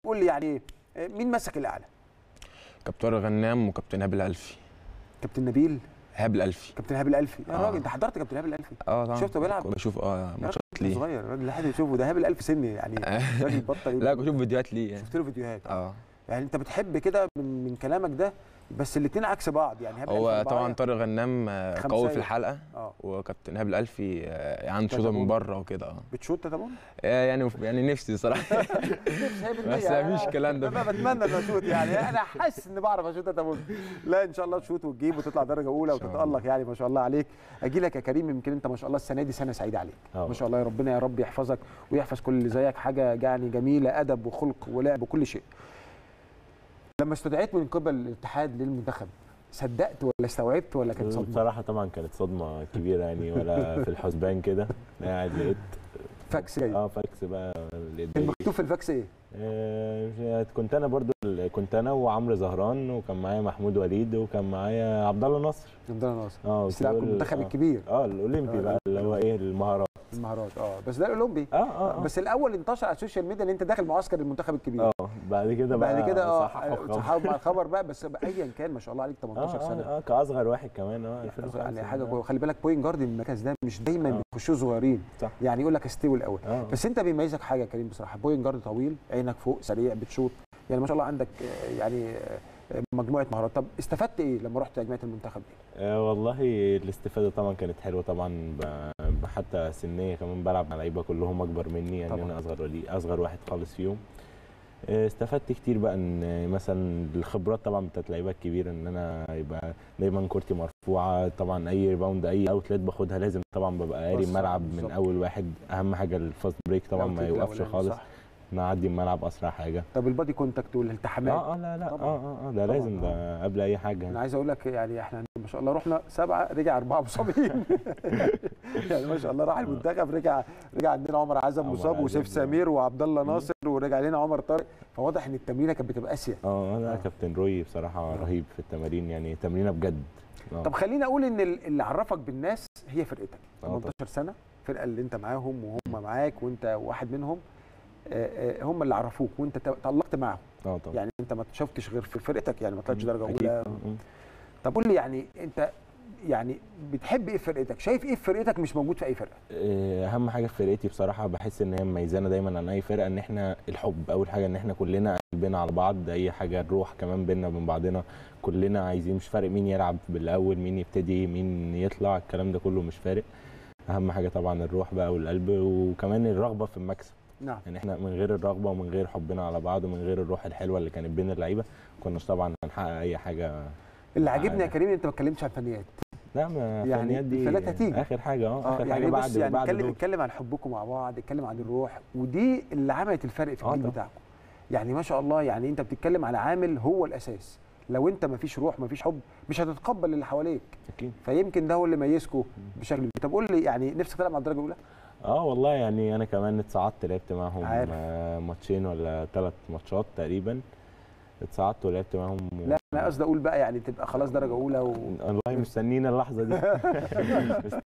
قول لي يعني آه، مين مسك الاعلى كابتن طارق غنام وكابتن هاب الالفي كابتن نبيل هاب الالفي كابتن هاب الالفي يا آه. راجل انت حضرت كابتن هاب الالفي اه طبعا شفته بيلعب؟ كنت بشوف اه يا ماتشات راجل ليه صغير الراجل لحد يشوفه ده هاب الالف سن يعني راجل بطل لا كنت بشوف فيديوهات ليه يعني شفت له فيديوهات اه يعني انت بتحب كده من, من كلامك ده بس الاثنين عكس بعض يعني هاب هو الألفي طبعا أربعة، طارق غنام آه، خمسة قوي في إيه؟ الحلقه اه وكابتن هاب الالفي آه، عنده شوطه كتبون. من بره وكده اه بتشوت طبعا آه، يعني يعني نفسي صراحه بس مفيش الكلام ده. انا بتمنى ان اشوت يعني انا حاسس ان بعرف اشوت طبعا لا ان شاء الله تشوت وتجيب وتطلع درجه اولى إن شاء وتتالق يعني ما شاء الله عليك اجي لك يا كريم يمكن انت ما شاء الله السنه دي سنه سعيده عليك آه. ما شاء الله يا ربنا يا رب يحفظك ويحفظ كل اللي زيك حاجه يعني جميله ادب وخلق ولعب وكل شيء لما استدعيت من قبل الاتحاد للمنتخب صدقت ولا استوعبت ولا كانت صدمه بصراحه طبعا كانت صدمه كبيره يعني ولا في الحسبان كده قاعد لقيت فاكس جاي اه فاكس بقى لقيت كان مكتوب في الفاكس ايه آه، كنت انا برضو كنت انا وعمرو زهران وكان معايا محمود وليد وكان معايا عبد الله نصر عبد الله ناصر اه بس تلعب وتقول- المنتخب آه. الكبير اه الاولمبي آه، بقى اللي هو ايه المهارات المهارات اه بس ده الاولمبي اه اه, آه. بس الاول انتشر على السوشيال ميديا ان انت داخل معسكر المنتخب الكبير اه بعد كده بقى بعد كده اه صححوا الخبر. صحاب مع الخبر بقى بس بقى ايا كان ما شاء الله عليك 18 اه سنه اه, آه كاصغر واحد كمان اه 2005 يعني حاجه كويسه خلي بالك بوين جارد المركز ده مش دايما آه. بيخشوا صغيرين صح. يعني يقول لك استوي الاول اه بس انت بيميزك حاجه يا كريم بصراحه بوين جارد طويل عينك فوق سريع بتشوط يعني ما شاء الله عندك آه، يعني آه، مجموعه مهارات طب استفدت ايه لما رحت تجميع المنتخب دي؟ آه والله الاستفاده طبعا كانت حلوه طبعا ب- حتى سنيه كمان بلعب مع لعيبه كلهم اكبر مني يعني طبعاً. انا اصغر ولي اصغر واحد خالص فيهم آه، استفدت كتير بقى ان مثلا الخبرات طبعا بتاعت اللعيبه الكبيره ان انا يبقى دايما كورتي مرفوعه طبعا اي ريباوند اي اوتلت باخدها لازم طبعا ببقى قاري بص، الملعب من بالظبط. اول واحد اهم حاجه الفاست بريك طبعا ما الأوتلت يوقفش الأولاني، خالص صح. نعدي الملعب اسرع حاجه طب البادي كونتاكت والالتحامات اه اه لا لا طبعاً. اه اه, آه ده طبعاً، لازم ده قبل اي حاجه انا عايز اقول لك يعني احنا ما شاء الله رحنا سبعه رجع اربعه مصابين يعني ما شاء الله راح المنتخب رجع رجع عندنا عمر عزم عمر مصاب عزم، وسيف آه. سمير وعبد الله ناصر ورجع لنا عمر طارق فواضح ان التمرينه كانت بتبقى قاسيه اه آه. لا كابتن روي بصراحه رهيب في التمارين يعني تمرينه بجد آه. طب خليني اقول ان ال- اللي عرفك بالناس هي فرقتك آه 18 سنه الفرقه اللي انت معاهم وهم معاك وانت واحد منهم آه، آه، هم اللي عرفوك وانت ت- تألقت معاهم اه طبعا يعني انت ما شفتش غير في فرقتك يعني ما طلعتش درجه أكيد. اولى آه، آه. طب قول لي يعني انت يعني بتحب ايه في فرقتك شايف ايه في فرقتك مش موجود في اي فرقه آه، اهم حاجه في فرقتي بصراحه بحس ان هي مميزانا دايما عن اي فرقه ان احنا الحب اول حاجه ان احنا كلنا قلبنا على بعض اي حاجه الروح كمان بينا وبين بعضنا كلنا عايزين مش فارق مين يلعب بالاول مين يبتدي مين يطلع الكلام ده كله مش فارق اهم حاجه طبعا الروح بقى والقلب وكمان الرغبه في المكسب نعم يعني احنا من غير الرغبه ومن غير حبنا على بعض ومن غير الروح الحلوه اللي كانت بين اللعيبه كناش طبعا هنحقق اي حاجه اللي عاجبني يا آه. كريم انت ما اتكلمتش عن فنيات لا ما يعني الفنيات دي الفلات هتيجي. اخر حاجه اه اه اخر يعني حاجه بص بعد يعني بعد اتكلم دول. اتكلم عن حبكم مع بعض اتكلم عن الروح ودي اللي عملت الفرق في آه الجيل طبعا. بتاعكم يعني ما شاء الله يعني انت بتتكلم على عامل هو الاساس لو انت ما فيش روح ما فيش حب مش هتتقبل اللي حواليك اكيد فيمكن ده هو اللي ميزكم بشكل كبير. طب قول لي يعني نفسك تلعب على الدرجه الاولى اه والله يعني انا كمان اتصعدت لعبت معاهم عارف. آه، ماتشين ولا ثلاث ماتشات تقريبا اتصعدت ولعبت معاهم و... لا انا قصدي اقول بقى يعني تبقى خلاص درجه اولى و... والله مستنيين اللحظه دي